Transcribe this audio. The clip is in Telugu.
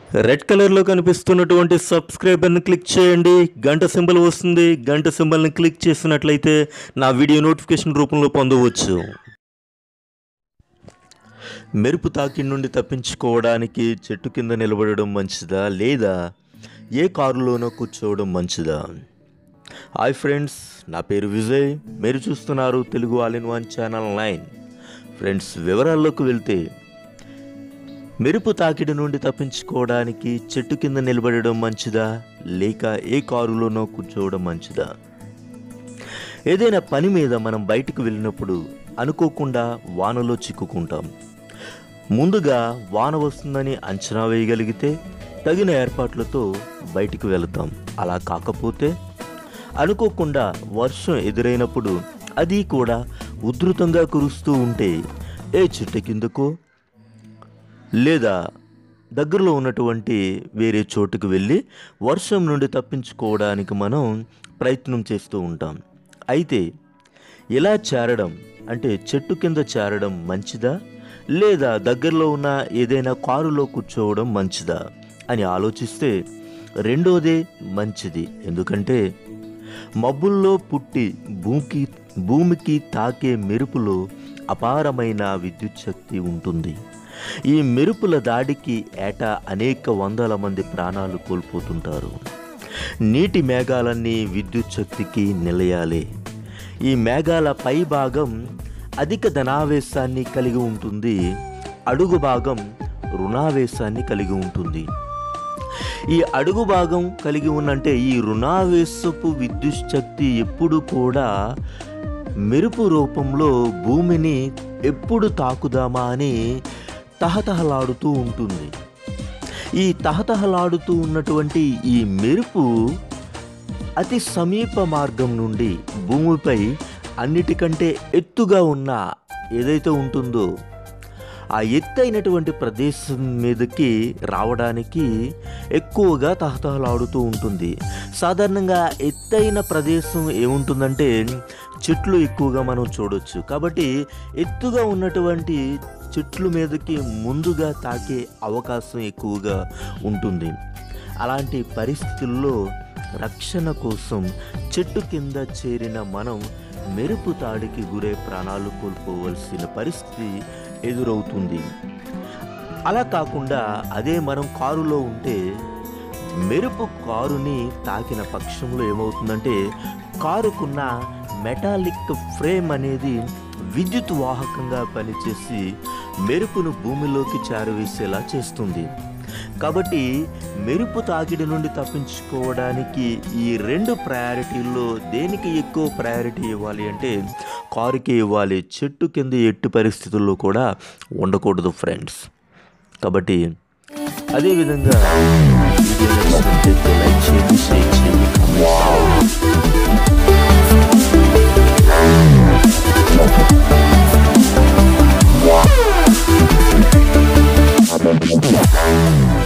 రెడ్ కలర్లో కనిపిస్తున్నటువంటి సబ్స్క్రైబర్ని క్లిక్ చేయండి గంట సింబల్ వస్తుంది గంట సింబల్ని క్లిక్ చేసినట్లయితే నా వీడియో నోటిఫికేషన్ రూపంలో పొందవచ్చు మెరుపు తాకిడి నుండి తప్పించుకోవడానికి చెట్టు కింద నిలబడడం మంచిదా లేదా ఏ కారులోనో కూర్చోవడం మంచిదా హాయ్ ఫ్రెండ్స్ నా పేరు విజయ్ మీరు చూస్తున్నారు Telugu all in one channel nine friends వివరాల్లోకి వెళ్తే మెరుపు తాకిడి నుండి తప్పించుకోవడానికి చెట్టు కింద నిలబడడం మంచిదా లేక ఏ కారులోనో కూర్చోవడం మంచిదా ఏదైనా పని మీద మనం బయటకు వెళ్ళినప్పుడు అనుకోకుండా వానలో చిక్కుకుంటాం ముందుగా వాన వస్తుందని అంచనా వేయగలిగితే తగిన ఏర్పాట్లతో బయటికి వెళతాం అలా కాకపోతే అనుకోకుండా వర్షం ఎదురైనప్పుడు అది కూడా ఉధృతంగా కురుస్తూ ఉంటే ఏ చెట్టు కిందకో లేదా దగ్గరలో ఉన్నటువంటి వేరే చోటుకు వెళ్ళి వర్షం నుండి తప్పించుకోవడానికి మనం ప్రయత్నం చేస్తూ ఉంటాం అయితే ఇలా చేరడం అంటే చెట్టు కింద చేరడం మంచిదా లేదా దగ్గరలో ఉన్న ఏదైనా కారులో కూర్చోవడం మంచిదా అని ఆలోచిస్తే రెండోదే మంచిది ఎందుకంటే మబ్బుల్లో పుట్టి భూమికి భూమికి తాకే మెరుపులో అపారమైన విద్యుత్ శక్తి ఉంటుంది ఈ మెరుపుల దాడికి ఏటా అనేక వందల మంది ప్రాణాలు కోల్పోతుంటారు నీటి మేఘాలన్నీ విద్యుత్ శక్తికి నిలయాలే ఈ మేఘాల పై భాగం అధిక ధనావేశాన్ని కలిగి ఉంటుంది అడుగు భాగం రుణావేశాన్ని కలిగి ఉంటుంది ఈ అడుగు భాగం కలిగి ఉన్నంటే ఈ రుణావేశపు విద్యుత్ శక్తి ఎప్పుడు కూడా మెరుపు రూపంలో భూమిని ఎప్పుడు తాకుదామా అని తహతహలాడుతూ ఉంటుంది ఈ తహతహలాడుతూ ఉన్నటువంటి ఈ మెరుపు అతి సమీప మార్గం నుండి భూమిపై అన్నిటికంటే ఎత్తుగా ఉన్న ఏదైతే ఉంటుందో ఆ ఎత్తైనటువంటి ప్రదేశం మీదకి రావడానికి ఎక్కువగా తహతహలాడుతూ ఉంటుంది సాధారణంగా ఎత్తైన ప్రదేశం ఏముంటుందంటే చెట్లు ఎక్కువగా మనం చూడొచ్చు కాబట్టి ఎత్తుగా ఉన్నటువంటి చెట్లు మీదకి ముందుగా తాకే అవకాశం ఎక్కువగా ఉంటుంది అలాంటి పరిస్థితుల్లో రక్షణ కోసం చెట్టు కింద చేరిన మనం మెరుపు తాడికి గురై ప్రాణాలు కోల్పోవలసిన పరిస్థితి ఎదురవుతుంది అలా కాకుండా అదే మనం కారులో ఉంటే మెరుపు కారుని తాకిన పక్షంలో ఏమవుతుందంటే కారుకున్న మెటాలిక్ ఫ్రేమ్ అనేది విద్యుత్ వాహకంగా పనిచేసి మెరుపును భూమిలోకి చేరవేసేలా చేస్తుంది కాబట్టి మెరుపు తాకిడి నుండి తప్పించుకోవడానికి ఈ రెండు ప్రయారిటీల్లో దేనికి ఎక్కువ ప్రయారిటీ ఇవ్వాలి అంటే కారుకి ఇవ్వాలి చెట్టు కింద ఎట్టు పరిస్థితుల్లో కూడా ఉండకూడదు ఫ్రెండ్స్ కాబట్టి అదేవిధంగా వీడియో నచ్చినట్లయితే లైక్ చేయండి షేర్ చేయండి కామెంట్ చేయండి Thank you.